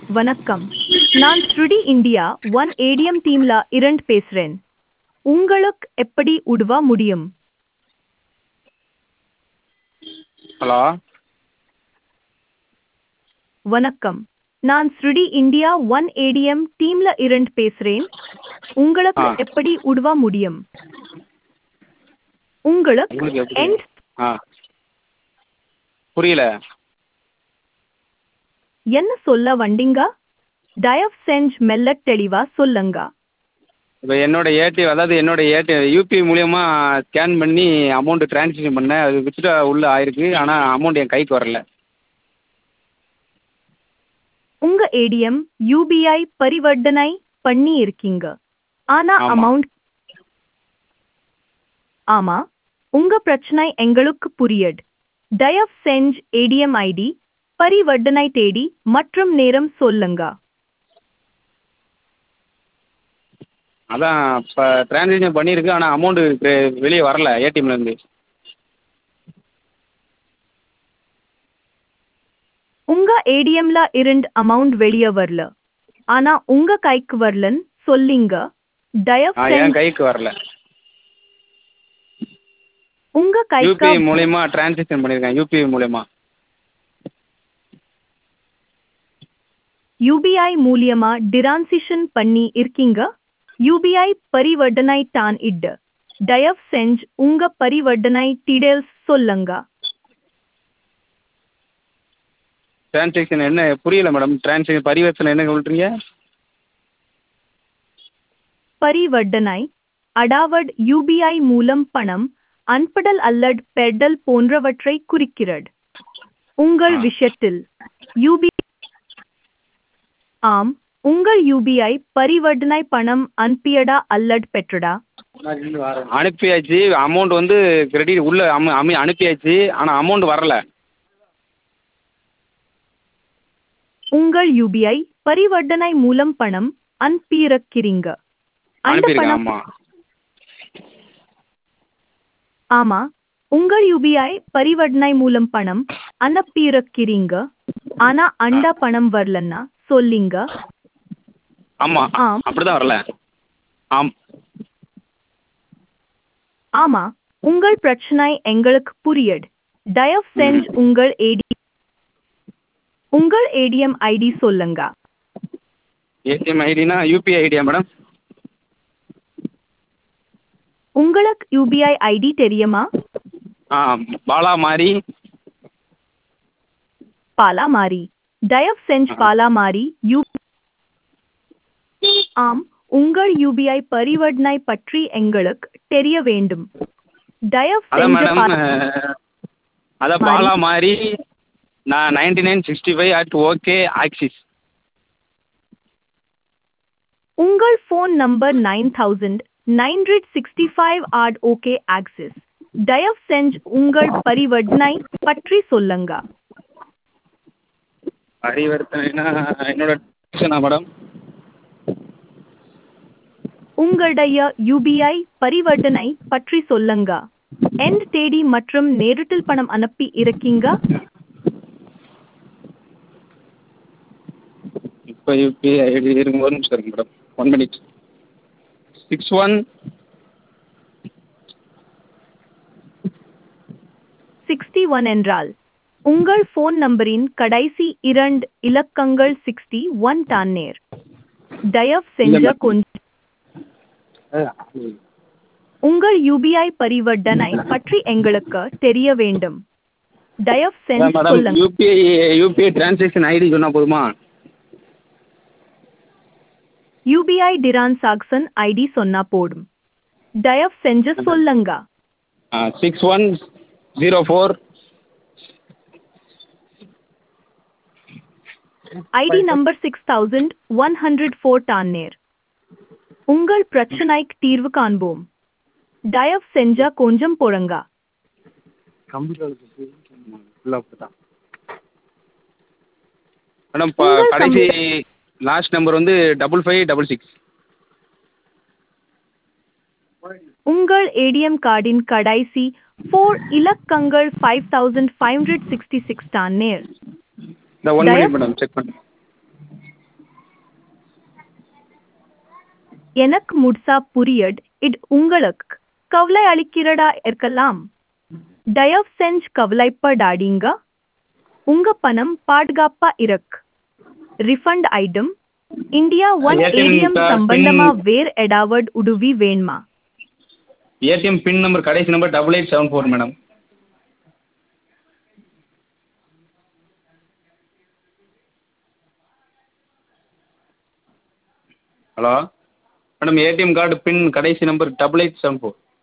வணக்கம் நான் ஸ்ருடி இந்தியா ஒன் ஏடிஎம் டீம்ல இரண்டு பேசுறேன் உங்களுக்கு எப்படி உதவ முடியும் ஹலோ வணக்கம் நான் ஸ்ருடி இந்தியா ஒன் ஏடிஎம் டீம்ல இரண்டு பேசுறேன் உங்களுக்கு ஆ. எப்படி உதவ முடியும் உங்களுக்கு உங்களுக்கு எப்படி எண்ட் ஆ புரியல என்ன சொல்ல வந்தீங்க தயவு செஞ்சு மெல்ல தெளிவா சொல்லுங்க இப்போ என்னோட ஏடிஎம் அதாவது என்னோட ஏடிஎம் யூபிஐ மூலியமா ஸ்கேன் பண்ணி அமௌண்ட் ட்ரான்ஸ்ஃபர் பண்ணேன் அது வித்ட்ரா உள்ள ஆயிருக்கு ஆனால் அமௌண்ட் என் கைக்கு வரல உங்க ஏடிஎம் யூபிஐ பரிவர்த்தனை பண்ணி இருக்கீங்க ஆனா ஆமா. அமௌண்ட் ஆமா உங்க பிரச்சனை எங்களுக்கு புரியுது தயவு செஞ்சு ஏடிஎம் ஐடி பரிவர்த்தனை தேதி மற்றும் நேரம் சொல்லுங்க அதான் இப்போ ட்ரான்சாக்ஷன் பண்ணியிருக்கு ஆனால் அமௌண்ட்டு வெளியே வரல ஏடிஎம்லேருந்து உங்க ஏடிஎம்ல இருந்து அமௌண்ட் வெளியே வரல ஆனா உங்க கைக்கு வரலன்னு சொல்லிங்க தயவு ஆ என் செஞ்சு கைக்கு வரல உங்க கைக்கு யூபிஐ மூலியமா ட்ரான்சாக்ஷன் பண்ணியிருக்கேன் யூபிஐ மூலியமா யூபிஐ மூலியமா டிரான்சிஷன் பண்ணி இருக்கீங்க யூபிஐ பரிவர்த்தனை தான் இட் தயவு செஞ்சு உங்க பரிவர்த்தனை டீடைல்ஸ் சொல்லுங்க ட்ரான்சாக்ஷன் என்ன புரியல மேடம் ட்ரான்சாக்ஷன் பரிவர்த்தனை என்ன சொல்கிறீங்க பரிவர்த்தனை அடாவட் யூபிஐ மூலம் பணம் அன்படல் அல்லது பெடல் போன்றவற்றை குறிக்கிறது உங்கள் ஆ. விஷயத்தில் யூபி ஆம் உங்கள் யூபிஐ பரிவர்த்தனை பணம் அனுப்பியடா அல்லது பெற்றடா அனுப்பியாச்சு அமௌண்ட் வந்து கிரெடிட் உள்ள அம அமி அனுப்பியாச்சு ஆனால் அமௌண்ட் வரல உங்கள் யூபிஐ பரிவர்த்தனை மூலம் பணம் அனுப்பியிருக்கிறீங்க அந்த அனுப்பியிருக்கேன் பணம் ஆமாம் ஆமா உங்கள் யூபிஐ பரிவர்த்தனை மூலம் பணம் அனுப்பியிருக்கிறீங்க ஆனா அந்த பணம் வரலன்னா சொல்லிங்க ஆமாம் ஆம். அப்படிதான் வரல ஆம் ஆமா உங்கள் பிரச்சனை எங்களுக்கு புரியுது தயவு செஞ்சு உங்கள் ஏடி உங்கள் ஏடிஎம் ஐடி சொல்லுங்க ஏடிஎம் ஐடினா யூபிஐ ஐடியா மேடம் உங்களுக்கு யூபிஐ ஐடி தெரியுமா ஆ பாலா மாதிரி பாலா மாறி தயவு செஞ்சு பாலா மாறி யூ ஆம் உங்கள் யூபிஐ பரிவர்த்தனை பற்றி எங்களுக்கு தெரிய வேண்டும் தயவு அதான் செஞ்சு மேடம் பாலா- அதான் மாறி. பாலா மாதிரி நான் ninety nine sixty five at ok Axis உங்கள் phone number nine thousand nine sixty five at ok Axis தயவு செஞ்சு உங்கள் பரிவர்த்தனை பற்றி சொல்லுங்க பரிவர்த்தனைனா என்னோட டியூஷனா மேடம் உங்களுடைய யூபிஐ பரிவர்த்தனை பற்றி சொல்லுங்க எண்ட் தேதி மற்றும் நேரத்தில் பணம் அனுப்பி இருக்கீங்க இப்போ யூபிஐ ஐடி இருக்கும் ஒரு நிமிஷம் இருக்கு madam one minute six one sixty one என்றால் உங்கள் ஃபோன் நம்பரின் கடைசி இரண்டு இலக்கங்கள் சிக்ஸ்டி ஒன் தான் நேர் தயவு செஞ்ச இல்ல, கொஞ்சம் உங்கள் யூபிஐ பரிவர்த்தனை பற்றி எங்களுக்கு தெரிய வேண்டும் தயவு செஞ்சு மேடம் சொல்லுங்க யூபிஐ யூபிஐ டிரான்சாக்ஷன் ஐடி சொன்னால் போதுமா யூபிஐ டிரான்சாக்சன் ஐடி சொன்னா போடும் தயவு செஞ்சு சொல்லுங்க six one zero four ID number six thousand one hundred four தான் நேர் உங்கள் பிரச்சனைக்கு தீர்வு காண்போம் தயவு செஞ்சா கொஞ்சம் பொறுங்க மேடம் இப்போ உங்கள் கடைசி லாஸ்ட் நம்பர் வந்து டபுள் ஃபைவ் டபுள் சிக்ஸ் உங்கள் ஏடிஎம் கார்டின் கடைசி ஃபோர் இலக்கங்கள் five thousand five hundred sixty six தான் நேர் இந்த ஒன் தயவு- மினிட் மேடம் செக் பண்ணு எனக்கு முழுசா புரியட் இது உங்களுக்கு கவலை அளிக்கிறதா இருக்கலாம் தயவு செஞ்சு கவலைப்படாதீங்க உங்க பணம் பாதுகாப்பா இருக்கு refund item India one ATM ATM card சம்பந்தமா pin- வேர் ஏதாவது உதவி வேணுமா ஏடிஎம் பின் நம்பர் கடைசி number double eight seven four madam hello madam ATM card pin கடைசி number double eight seven four